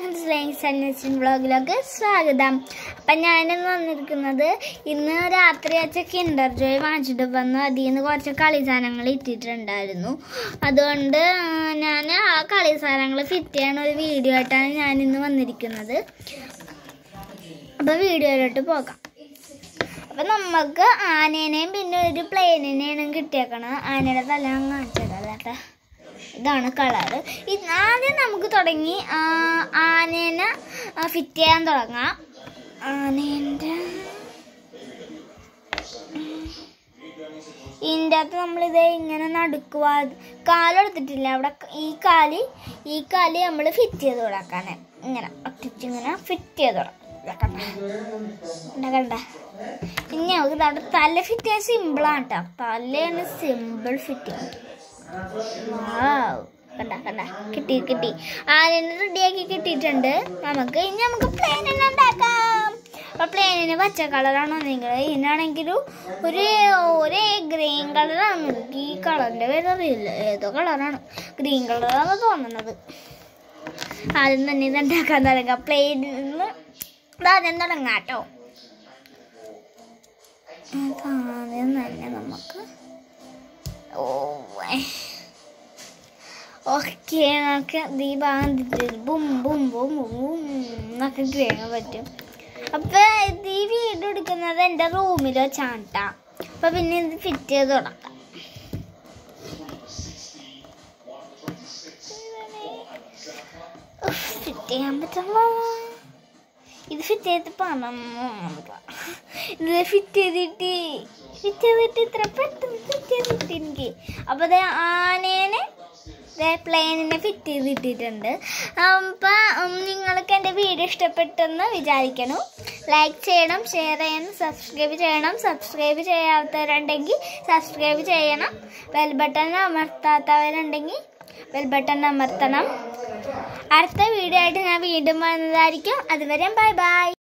എല്ലാവർക്കും സ്നേഹിച്ചൻ വ്ളോഗിലേക്ക് സ്വാഗതം അപ്പം ഞാനിന്ന് വന്നിരിക്കുന്നത് ഇന്ന് രാത്രി വെച്ച കിൻഡർ ജോയ് വാങ്ങിച്ചിട്ട് വന്നു അതിൽ നിന്ന് കുറച്ച് കളി സാധനങ്ങൾ ഇട്ടിട്ടുണ്ടായിരുന്നു അതുകൊണ്ട് ഞാൻ ആ കളി സാധനങ്ങൾ ഫിറ്റ് ചെയ്യണ ഒരു വീഡിയോ ആയിട്ടാണ് ഞാൻ ഇന്ന് വന്നിരിക്കുന്നത് അപ്പോൾ വീഡിയോയിലോട്ട് പോകാം അപ്പം നമുക്ക് ആനേനെയും പിന്നെ ഒരു പ്ലെയിനിനെയാണ് കിട്ടിയേക്കണം ആനയുടെ തല കാണിച്ചതല്ല കേട്ടോ ഇതാണ് കളറ് ആദ്യം നമുക്ക് തുടങ്ങി ആ, ആനേനെ ഫിറ്റ് ചെയ്യാൻ തുടങ്ങാം ആനേൻ്റെ ഇതിൻ്റെ അകത്ത് നമ്മളിത് ഇങ്ങനെ നടുക്കുക കാലെടുത്തിട്ടില്ല അവിടെ ഈ കാല് ഈ കാല് നമ്മൾ ഫിറ്റ് ചെയ്ത് കൊടുക്കാനെ ഇങ്ങനെ ഒട്ടിച്ചിങ്ങനെ ഫിറ്റ് ചെയ്ത് കൊടുക്കാം കണ്ട കണ്ട ഇനി നമുക്ക് നമ്മുടെ തല ഫിറ്റ് ചെയ്യാൻ സിമ്പിളാണ് കേട്ടോ തലയാണ് സിമ്പിൾ ഫിറ്റ് കണ്ട കണ്ട കിട്ടി കിട്ടി ആദ്യം റെഡിയാക്കി കിട്ടിയിട്ടുണ്ട് നമുക്ക് ഇനി നമുക്ക് പ്ലെയിനിനെ ഉണ്ടാക്കാം അപ്പൊ പ്ലെയിനിന് പച്ച കളറാണ് വന്നെങ്കിൽ ഇതിനാണെങ്കിലും ഒരു ഒരു ഗ്രീൻ കളറാണ് എനിക്ക് ഈ കളറിന്റെ പേര് അറിയില്ല ഏതോ കളറാണ് ഗ്രീൻ കളറാണ് തോന്നുന്നത് ആദ്യം തന്നെ ഇത് ഉണ്ടാക്കാൻ തുടങ്ങാം പ്ലെയിനിൽ നിന്ന് ആദ്യം തുടങ്ങാം കേട്ടോ ആദ്യം തന്നെ നമുക്ക് ഓ ഓക്കെ നമുക്ക് ദീപാൻ ബും ബും ബും ബും എന്നൊക്കെ ചെയ്യാൻ പറ്റും അപ്പൊ ഇത് ഈ വീഡിയോ എടുക്കുന്നത് എൻ്റെ റൂമിൽ വെച്ചാണ് ട്ടാ. അപ്പൊ പിന്നെ ഇത് ഫിറ്റ് ചെയ്ത് തുടങ്ങാം ഫിറ്റ് ചെയ്യാൻ പറ്റുമോ ഇത് ഫിറ്റ് ചെയ്ത് പണം ഇത് ഫിറ്റ് ചെയ്തിട്ട് ഫിറ്റ് ചെയ്തിട്ട് ഇത്ര പെട്ടെന്ന് ഫിറ്റ് ചെയ്തിട്ട് എനിക്ക് അപ്പോൾ അത് ആനേനെ പ്ലെയിനിനെ ഫിറ്റ് ചെയ്തിട്ടിട്ടുണ്ട് അപ്പം നിങ്ങൾക്ക് എൻ്റെ വീഡിയോ ഇഷ്ടപ്പെട്ടെന്ന് വിചാരിക്കണം ലൈക്ക് ചെയ്യണം ഷെയർ ചെയ്യണം സബ്സ്ക്രൈബ് ചെയ്യണം സബ്സ്ക്രൈബ് ചെയ്യാത്തവരുണ്ടെങ്കിൽ സബ്സ്ക്രൈബ് ചെയ്യണം ബെൽ ബട്ടൺ അമർത്താത്തവരുണ്ടെങ്കിൽ ബെൽ ബട്ടൺ അമർത്തണം അടുത്ത വീഡിയോ ആയിട്ട് ഞാൻ വീണ്ടും വന്നതായിരിക്കും അതുവരെ ബൈ ബൈ